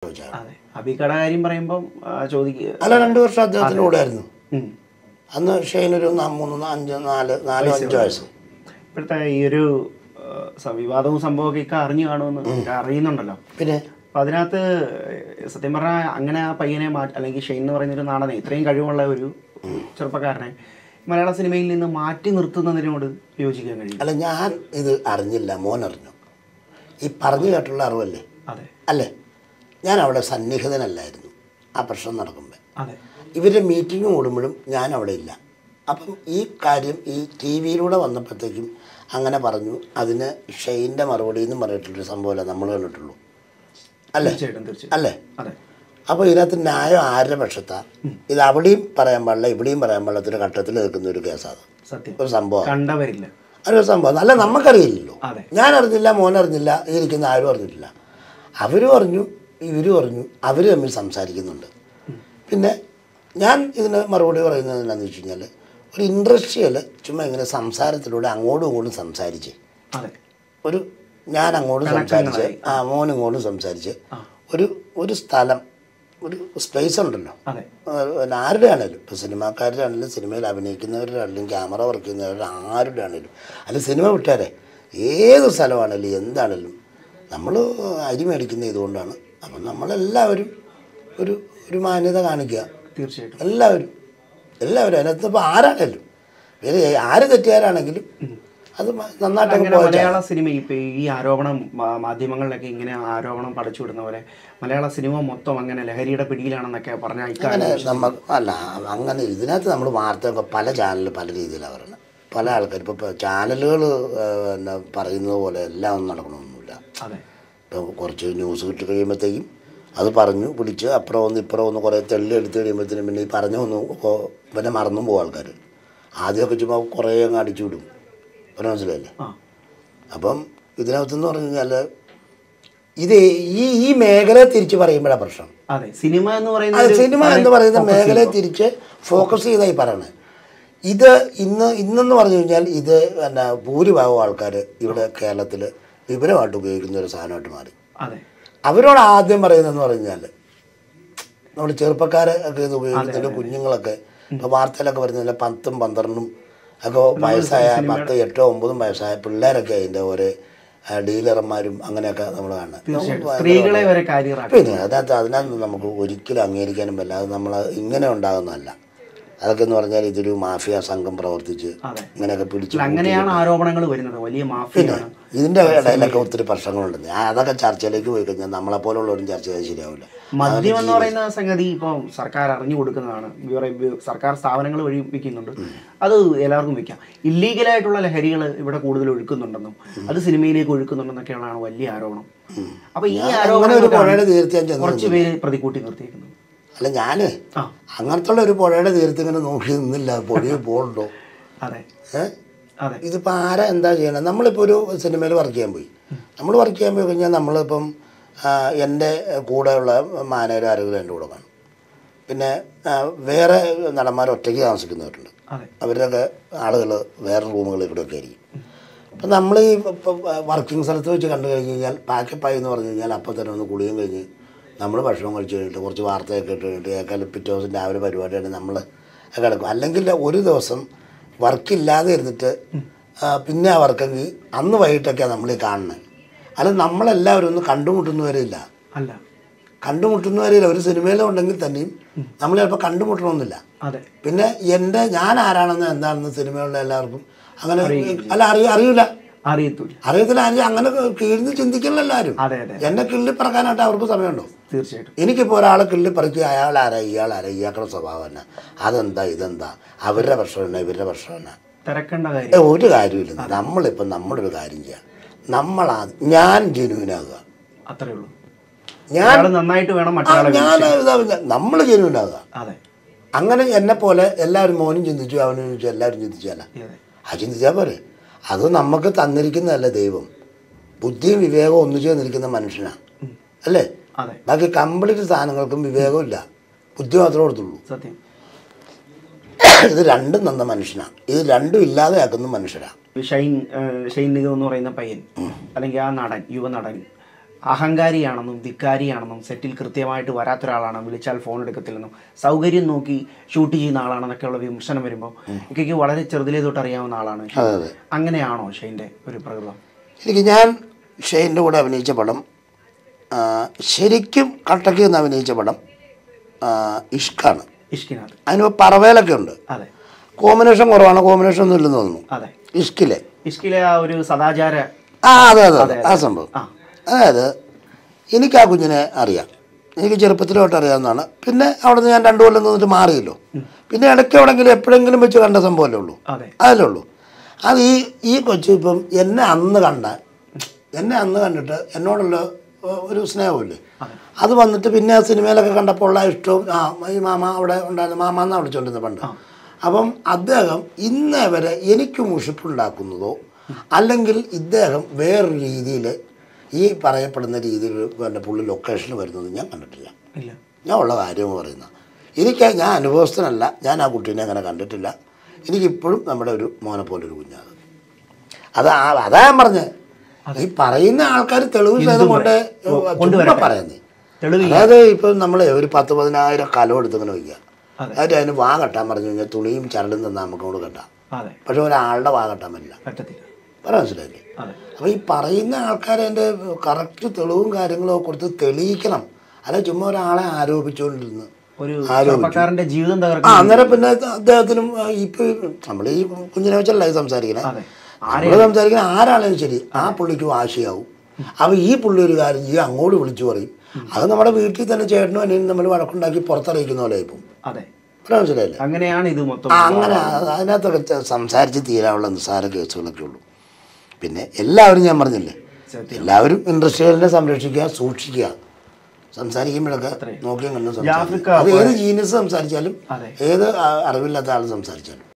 ചോദിച്ചാണ് അതെ അബിക്കട കാര്യം പറയുമ്പം ആ, ചോദിക്കുക അല്ല രണ്ട് വർഷം അദ്ദേഹത്തിൻ്റെ കൂടെ ആയിരുന്നു ഉം. അന്ന് ഷെയ്നൊരു നാ- മൂന്ന് അഞ്ച് നാല് നാലോ അഞ്ചോ വയസ്സ് ഇപ്പോഴത്തെ ഈ ഒരു ആ, സ- വിവാദവും സംഭവമൊക്കെ ഇക്ക അറിഞ്ഞു കാണുമെന്ന് ഇക്ക അറിയുന്നുണ്ടല്ലോ പിന്നെ അപ്പൊ അതിനകത്ത് സത്യം പറഞ്ഞാൽ അങ്ങനെ ആ പയ്യനെ മാറ്റി അല്ലെങ്കിൽ ഷെയ്ൻ എന്ന് പറയുന്ന ഒരു നാടനെ ഇത്രയും കഴിവുള്ള ഒരു ചെറുപ്പക്കാരനെ മലയാള സിനിമയിൽ നിന്ന് മാറ്റി നിർത്തുന്നതിനോട് യോജിക്കാൻ കഴിയും അല്ല ഞാൻ ഇത് അറിഞ്ഞില്ല മോൻ അറിഞ്ഞു ഈ പറഞ്ഞു കേട്ടുള്ള അറിവല്ലേ അതെ അല്ലേ ഞാൻ അവിടെ സന്നിഹിതനല്ലായിരുന്നു ആ പ്രശ്നം നടക്കുമ്പോൾ അതെ ഇവരുടെ മീറ്റിംഗ് കൂടുമ്പോഴും ഞാൻ അവിടെ ഇല്ല അപ്പം ഈ കാര്യം ഈ ടി വിയിലൂടെ വന്നപ്പോഴത്തേക്കും അങ്ങനെ പറഞ്ഞു അതിന് ഷെയ്ൻ്റെ മറുപടി എന്നും പറഞ്ഞിട്ടുള്ളൊരു സംഭവമല്ല നമ്മൾ കണ്ടിട്ടുള്ളൂ അല്ലേ തീർച്ചയായിട്ടും തീർച്ചയായിട്ടും അല്ലേ അതെ അപ്പോൾ ഇതിനകത്ത് ന്യായം ആരുടെ പക്ഷത്താ ഇത് അവിടെയും പറയാൻ പാടില്ല ഇവിടെയും പറയാൻ പാടില്ലാത്തൊരു ഘട്ടത്തിൽ നിൽക്കുന്ന ഒരു കേസാണ് സത്യം ഒരു സംഭവം കണ്ടവരില്ല അതൊരു സംഭവം അല്ല നമുക്കറിയില്ലല്ലോ അതെ. ഞാൻ അറിഞ്ഞില്ല മോൻ അറിഞ്ഞില്ല ഈ ഇരിക്കുന്ന ആരും അറിഞ്ഞിട്ടില്ല അവരും അറിഞ്ഞു ഇവരും അറിഞ്ഞു അവർ തമ്മിൽ സംസാരിക്കുന്നുണ്ട് പിന്നെ ഞാൻ ഇതിന് മറുപടി പറയുന്നത് എന്താണെന്ന് വെച്ച് കഴിഞ്ഞാൽ ഒരു ഇൻഡസ്ട്രിയൽ ചുമ്മാ ഇങ്ങനെ സംസാരത്തിലൂടെ അങ്ങോട്ടും ഇങ്ങോട്ടും സംസാരിച്ച് അതെ ഒരു ഞാൻ അങ്ങോട്ടും സംസാരിച്ച് ആ മോൻ ഇങ്ങോട്ടും സംസാരിച്ച് ഒരു ഒരു സ്ഥലം ഒരു സ്പേസ് ഉണ്ടല്ലോ അതെ ആ, പിന്നെ ആരുടെ ആണേലും ഇപ്പോൾ സിനിമാക്കാരുടെ ആണെങ്കിലും സിനിമയിൽ അഭിനയിക്കുന്നവരുടെ ആണെങ്കിലും ക്യാമറ വർക്ക് ചെയ്യുന്നവരുടെ ആരുടെ ആണേലും അല്ല സിനിമ വിട്ടാരെ ഏത് സ്ഥലമാണേലും എന്താണേലും നമ്മൾ അരി മേടിക്കുന്ന ഇതുകൊണ്ടാണ് അപ്പം നമ്മളെല്ലാവരും ഒരു ഒരു മാന്യത കാണിക്കുക തീർച്ചയായിട്ടും എല്ലാവരും എല്ലാവരും അതിനകത്ത് ഇപ്പോൾ ആരാണേലും വേറെ ആര് തെറ്റുകാരാണെങ്കിലും അത് മ- നന്നായിട്ട് അങ്ങ് അങ്ങനെ പോയാൽ മലയാള സിനിമ ഇപ്പൊ ഈ ആരോപണം മാ- മാധ്യമങ്ങളിലൊക്കെ ഇങ്ങനെ ആരോപണം പടച്ചു വിടുന്ന പോലെ മലയാള സിനിമ മൊത്തം അങ്ങനെ ലഹരിയുടെ പിടിയിലാണെന്നൊക്കെ പറഞ്ഞ അങ്ങനെ ഇക്കാര്യം നമ്മൾ അല്ല അങ്ങനെ ഇതിനകത്ത് നമ്മൾ വാർത്തയൊക്കെ പല ചാനലിൽ പല രീതിയിലാണ് പറയുന്നത് പല ആൾക്കാർ ഇപ്പോൾ ചാനലുകൾ പിന്നെ പറയുന്നത് പോലെ എല്ലാം ഒന്നും നടക്കണമെന്നില്ല അതെ ഇപ്പോൾ കുറച്ച് ന്യൂസ് കിട്ടി കഴിയുമ്പോഴത്തേക്കും അത് പറഞ്ഞു പിടിച്ച് അപ്പുറം ഒന്ന് ഇപ്പുറം ഒന്ന് കുറേ തെള്ളി എടുത്ത് കഴിയുമ്പോഴത്തേനും പിന്നെ ഈ പറഞ്ഞ ഒന്ന് കൊ- പിന്നെ മറന്നും പോകും ആൾക്കാർ ആദ്യമൊക്കെ ചുമ്മാ കുറേ അങ്ങ് അടിച്ചു വിടും പിന്നെ മനസ്സിലായില്ലേ ആ അപ്പം ഇതിനകത്തെന്ന് പറഞ്ഞു കഴിഞ്ഞാൽ ഇത് ഈ ഈ മേഖലയെ തിരിച്ച് പറയുമ്പോഴാണ് പ്രശ്നം അതെ സിനിമ എന്ന് പറയുന്ന അത് ഒരു സിനിമ സ്ഥലം എന്ന് പറയുന്ന focus മേഖലയെ ചെയ്യുമ്പോൾ. തിരിച്ച് ഫോക്കസ് ചെയ്തായി പറയണത് ഇത് ഇന്ന് ഇന്നെന്ന് പറഞ്ഞു കഴിഞ്ഞാൽ ഇത് പിന്നെ ഭൂരിഭാഗം ആൾക്കാർ ഇവിടെ കേരളത്തിൽ വിപുലമായിട്ട് ഉപയോഗിക്കുന്ന ഒരു സാധനമായിട്ട് മാറി അതെ അവരോട് ആദ്യം പറയുന്നതെന്ന് പറഞ്ഞാൽ നമ്മൾ ചെറുപ്പക്കാരെ ഒക്കെ ഇത് ഉപയോഗിക്കുന്നുണ്ട് കുഞ്ഞുങ്ങളൊക്കെ ഇപ്പോൾ വാർത്തയിലൊക്കെ വരുന്നില്ല പത്തും പന്ത്രണ്ടും ഒക്കെ വയസ്സായ പത്ത് എട്ടോ ഒമ്പതും വയസ്സായ പിള്ളേരൊക്കെ അതിൻ്റെ ഓരോ ആ, ഡീലർമാരും അങ്ങനെയൊക്കെ നമ്മൾ കാണുന്നത് തീർച്ചയായിട്ടും സ്ത്രീകളെ വരെ കാര്യറാക്കി പിന്നെ അതിനകത്ത് അതിനകത്ത് നമുക്ക് ഒരിക്കലും അംഗീകരിക്കാനും പറ്റില്ല അത് നമ്മൾ ഇങ്ങനെ ഉണ്ടാകുന്നതല്ല അതൊക്കെ എന്ന് പറഞ്ഞാൽ ഇതൊരു മാഫിയ സംഘം പ്രവർത്തിച്ച് അതെ ഇങ്ങനെയൊക്കെ പിടിച്ച് അല്ല, അങ്ങനെയാണ് ആരോപണങ്ങൾ വരുന്നത് വലിയ മാഫിയാണ് ഇതിൻ്റെ ഇടയിലൊക്കെ ഒത്തിരി പ്രശ്നങ്ങളുണ്ട് ഞാൻ അതൊക്കെ ചർച്ചയിലേക്ക് പോയി കഴിഞ്ഞാൽ നമ്മളെപ്പോലുള്ളവരും ചർച്ച ചെയ്താൽ ശരിയാവില്ല മദ്യം എന്ന് പറയുന്ന സംഗതി ഇപ്പോൾ സർക്കാർ അറിഞ്ഞു കൊടുക്കുന്നതാണ് വേറെ വി- സർക്കാർ സ്ഥാപനങ്ങൾ വഴി വിൽക്കുന്നുണ്ട് അത് എല്ലാവർക്കും വിൽക്കാം ഇല്ലീഗലായിട്ടുള്ള ലഹരികൾ ഇവിടെ കൂടുതൽ ഒഴുക്കുന്നുണ്ടെന്നും അത് സിനിമയിലേക്ക് ഒഴുക്കുന്നുണ്ടെന്നൊക്കെയാണ് വലിയ ആരോപണം അപ്പൊ ഈ അങ്ങനെ ഒരു ആരോപണം പുഴയുടെ തീർത്ത് ഞാൻ ചെന്ന് കുറച്ച് പേര് പ്രതിക്കൂട്ടി നിർത്തിയിരിക്കുന്നത് അല്ല ഞാൻ ആ അങ്ങനത്തെ ഒരു പുഴയുടെ തീർത്ത് ഇങ്ങനെ നോക്കി നിന്നില്ല പൊടിയിൽ പോകണ്ടോ അതെ ഏഹ് അതെ ഇതിപ്പോൾ ആരാ എന്താ ചെയ്യണത് നമ്മളിപ്പോൾ ഒരു സിനിമയിൽ വർക്ക് ചെയ്യാൻ പോയി നമ്മൾ വർക്ക് ചെയ്യാൻ പോയി കഴിഞ്ഞാൽ നമ്മളിപ്പം ആ, എൻ്റെ കൂടെയുള്ള മാനേജർ ആരെങ്കിലും എൻ്റെ കൂടെ കാണും പിന്നെ ആ, വേറെ നടന്മാർ ഒറ്റയ്ക്ക് താമസിക്കുന്നവരുണ്ട് അതെ അവരുടെയൊക്കെ ആളുകൾ വേറെ റൂമുകളിൽ കൂടെയൊക്കെ ആയിരിക്കും അപ്പം നമ്മൾ ഈ ഇപ്പം വർക്കിംഗ് സ്ഥലത്ത് വെച്ച് കണ്ടു കഴിഞ്ഞ് കഴിഞ്ഞാൽ പാക്കപ്പായി എന്ന് പറഞ്ഞു കഴിഞ്ഞാൽ അപ്പം തന്നെ ഒന്ന് കുളിയും കഴിഞ്ഞ് നമ്മൾ ഭക്ഷണം കഴിച്ച് കഴിഞ്ഞിട്ട് കുറച്ച് വാർത്തയൊക്കെ ഇട്ട് കഴിഞ്ഞിട്ട് ഏക്കാലും പിറ്റേ ദിവസം രാവിലെ പരിപാടിയാണ് നമ്മൾ കിടക്കും അല്ലെങ്കിൽ ഒരു ദിവസം വർക്കില്ലാതെ ഇരുന്നിട്ട് ആ, പിന്നെ ആ വർക്കെങ്കിൽ അന്ന് വൈകിട്ടൊക്കെയാണ് നമ്മൾ ഈ കാണുന്നത് അല്ല നമ്മളെല്ലാവരും ഒന്ന് കണ്ടുമുട്ടുന്നവരില്ല അല്ല കണ്ടുമുട്ടുന്നവരില്ല ഒരു സിനിമയിലും ഉണ്ടെങ്കിൽ തന്നെയും നമ്മൾ ചിലപ്പോൾ കണ്ടുമുട്ടണമെന്നില്ല അതെ പിന്നെ എൻ്റെ ഞാൻ ആരാണെന്ന് എന്താണെന്ന് സിനിമയുള്ള എല്ലാവർക്കും അങ്ങനെ അല്ല അറിയ അറിയില്ല അറിയത്തില്ല അറിയത്തില്ല ആരും അങ്ങനെ കീഴ്ന്ന് ചിന്തിക്കില്ല എല്ലാവരും അതെ അതെ എന്നെ കിള്ളി പറക്കാനായിട്ട് അവർക്ക് സമയമുണ്ടോ തീർച്ചയായിട്ടും എനിക്കിപ്പോൾ ഒരാളെ കിള്ളി പറിക്കുക അയാൾ ആരാ ഇയാൾ ആരാ ഇയാളുടെ സ്വഭാവം തന്നെ അതെന്താ ഇതെന്താ അവരുടെ പ്രശ്നം തന്നെ ഇവരുടെ പ്രശ്നം തന്നെ തിരക്കേണ്ട ഏ, കാര്യം ഒരു കാര്യമില്ല നമ്മളിപ്പോൾ നമ്മളൊരു കാര്യം ചെയ്യാം നമ്മളാ ഞാൻ ജെനുവിനാകുക അത്രേ ഉള്ളൂ ഞാൻ ഒരാൾ നന്നായിട്ട് വേണം ആ, മറ്റൊരാളെ ഞാൻ ഇതാവില്ല നമ്മൾ ജെനുവിനാകുക അതെ അങ്ങനെ എന്നെ പോലെ എല്ലാവരും മോനും ചിന്തിച്ചു അവനും ചിന്തിച്ചു എല്ലാവരും ചിന്തിച്ചല്ല അതെ ആ ചിന്തിച്ചാൽ പോരെ അത് നമുക്ക് തന്നിരിക്കുന്നതല്ല ദൈവം ബുദ്ധിയും വിവേകവും ഒന്നിച്ചു തന്നിരിക്കുന്ന മനുഷ്യനാണ് അല്ലേ അതെ ബാക്കി കംപ്ലീറ്റ് സാധനങ്ങൾക്കും വിവേകമില്ല ബുദ്ധി മാത്രമേ കൊടുത്തുള്ളൂ സത്യം ഇത് രണ്ടും തന്ന മനുഷ്യനാണ് ഇത് രണ്ടും ഇല്ലാതെയാക്കുന്ന മനുഷ്യരാണ് ഷൈൻ ഏഹ് ഷൈൻ നിഗം എന്ന് പറയുന്ന പയ്യൻ അല്ലെങ്കിൽ ആ നടൻ യുവ നടൻ അഹങ്കാരിയാണെന്നും ധിക്കാരിയാണെന്നും സെറ്റിൽ കൃത്യമായിട്ട് വരാത്ത ഒരാളാണ് വിളിച്ചാൽ ഫോൺ എടുക്കത്തില്ലെന്നും സൗകര്യം നോക്കി ഷൂട്ട് ചെയ്യുന്ന ആളാണെന്നൊക്കെയുള്ള വിമർശനം വരുമ്പോൾ ഇക്കയ്ക്ക് വളരെ ചെറുതിലേ തൊട്ട് അറിയാവുന്ന ആളാണ് ഷെയ്ൻ. അതെ അതെ അങ്ങനെയാണോ ഷെയിൻ്റെ ഒരു പ്രകൃതം എനിക്ക് ഞാൻ ഷെയ്ൻ്റെ കൂടെ അഭിനയിച്ച പടം ആ, ശരിക്കും കട്ടക്ക് നിന്ന് അഭിനയിച്ച പടം ആ, ഇഷ്കാണ് ഇഷ്കിനാഥ് അതിന് പറവേലൊക്കെ ഉണ്ട് അതെ കോമ്പിനേഷൻ കുറവാണ് കോമ്പിനേഷൻ ഒന്നും ഇല്ലെന്ന് തോന്നുന്നു അതെ ഇഷ്കിലെ ഇഷ്കിലെ ആ ഒരു സദാചാര ആ അതെ അതെ അതെ ആ സംഭവം ആ അതായത് എനിക്ക് ആ കുഞ്ഞിനെ അറിയാം എനിക്ക് ചെറുപ്പത്തിലോട്ട് അറിയാവുന്നതാണ് പിന്നെ അവിടെ നിന്ന് ഞാൻ രണ്ടു കൊല്ലം നിന്നിട്ട് മാറിയല്ലോ പിന്നെ ഇടയ്ക്ക് എവിടെങ്കിലും എപ്പോഴെങ്കിലും വെച്ച് കണ്ട സംഭവമല്ലേ ഉള്ളൂ അതെ അതല്ലേ ഉള്ളൂ അത് ഈ ഈ കൊച്ചു ഇപ്പം എന്നെ അന്ന് കണ്ട എന്നെ അന്ന് കണ്ടിട്ട് എന്നോടുള്ള ഏഹ്, ഒരു സ്നേഹമില്ലേ അത് വന്നിട്ട് പിന്നെ ആ സിനിമയിലൊക്കെ കണ്ടപ്പോൾ ഉള്ള ഇഷ്ടവും ആ ഈ മാമ അവിടെ ഉണ്ടായിരുന്ന മാമ എന്നാണ് വിളിച്ചുകൊണ്ടിരുന്നത് പണ്ട് അപ്പം അദ്ദേഹം ഇന്നേ വരെ എനിക്ക് മുഷിപ്പുണ്ടാക്കുന്നതോ അല്ലെങ്കിൽ ഇദ്ദേഹം വേറൊരു രീതിയിൽ ഈ പറയപ്പെടുന്ന രീതിയിൽ പിന്നെ പുള്ളി ലൊക്കേഷനിൽ വരുന്നത് ഞാൻ കണ്ടിട്ടില്ല ഇല്ല ഞാൻ ഉള്ള കാര്യമാണ് പറയുന്നത് എനിക്ക് ഞാൻ അനുഭവസ്ഥനല്ല ഞാൻ ആ കുട്ടീനെ അങ്ങനെ കണ്ടിട്ടില്ല എനിക്കിപ്പോഴും നമ്മുടെ ഒരു മോനെ പോലെ ഒരു കുഞ്ഞാണ് അത് ആ- അതാ ഞാൻ പറഞ്ഞത് ഈ പറയുന്ന ആൾക്കാർ തെളിവ് സഹിതം കൊണ്ട് ചുമ്മാ പറയുന്നേ തെളിവ് അതായത് ഇപ്പം നമ്മൾ ഒരു പത്ത് പതിനായിരം കലം എടുത്തിങ്ങനെ വയ്ക്കുക അതെ. എന്നിട്ട് അതിന് വാ കെട്ടാൻ പറഞ്ഞു കഴിഞ്ഞാൽ തുണിയും ചരടും തന്നാൽ നമുക്ക് കൊണ്ട് കെട്ടാം അതെ പക്ഷെ ഒരാളുടെ വാ കെട്ടാൻ പറ്റില്ല പറ്റത്തില്ല പറയാൻ മനസ്സിലായില്ലേ അതെ അപ്പോൾ ഈ പറയുന്ന ആൾക്കാർ അതിൻ്റെ കറക്റ്റ് തെളിവും കാര്യങ്ങളും ഒക്കെ കൊടുത്ത് തെളിയിക്കണം അല്ല ചുമ്മാ ഒരാളെ ആരോപിച്ചുകൊണ്ടിരുന്ന് ഒരു ആരോപിച്ചു. ചെറുപ്പക്കാരന്റെ ജീവിതം ആ തകർക്കും അന്നേരം പിന്നെ അദ്ദേഹത്തിനും ആ, ഇപ്പൊ നമ്മൾ ഈ കുഞ്ഞിനെ വെച്ചല്ല ഈ സംസാരിക്കണേ അതെ നമ്മൾ സംസാരിക്കുന്ന ആരാണെങ്കിലും ശരി ആ പുള്ളിക്ക് വാശിയാവും അപ്പോൾ ഈ പുള്ളി ഒരു കാര്യം ചെയ്യും അങ്ങോട്ട് വിളിച്ചു പറയും അത് നമ്മുടെ വീട്ടിൽ തന്നെ ചേട്ടനും അനിയനും നമ്മൾ വഴക്കുണ്ടാക്കി പുറത്തിറങ്ങിക്കുന്ന പോലെ ഇപ്പം അതെ പറയാൻ മനസ്സിലായില്ലേ അങ്ങനെയാണ് ഇത് മൊത്തം ആ അങ്ങനെ അത് അതിനകത്തൊക്കെ ചെ- സംസാരിച്ച് തീരാനുള്ള നിസ്സാര കേസുകളൊക്കെ ഉള്ളൂ പിന്നെ എല്ലാവരും ഞാൻ പറഞ്ഞില്ലേ സത്യം. എല്ലാവരും ഇൻഡസ്ട്രിയലിനെ സംരക്ഷിക്കുക സൂക്ഷിക്കുക സംസാരിക്കുമ്പോഴൊക്കെ നോക്കിയും കണ്ടും സംസാരിക്കുക ജാഫ്രിക്ക അത് ഏത് ജീനിയസ് സംസാരിച്ചാലും അതെ. ഏത് ആ, അറിവില്ലാത്ത ആൾ സംസാരിച്ചാലും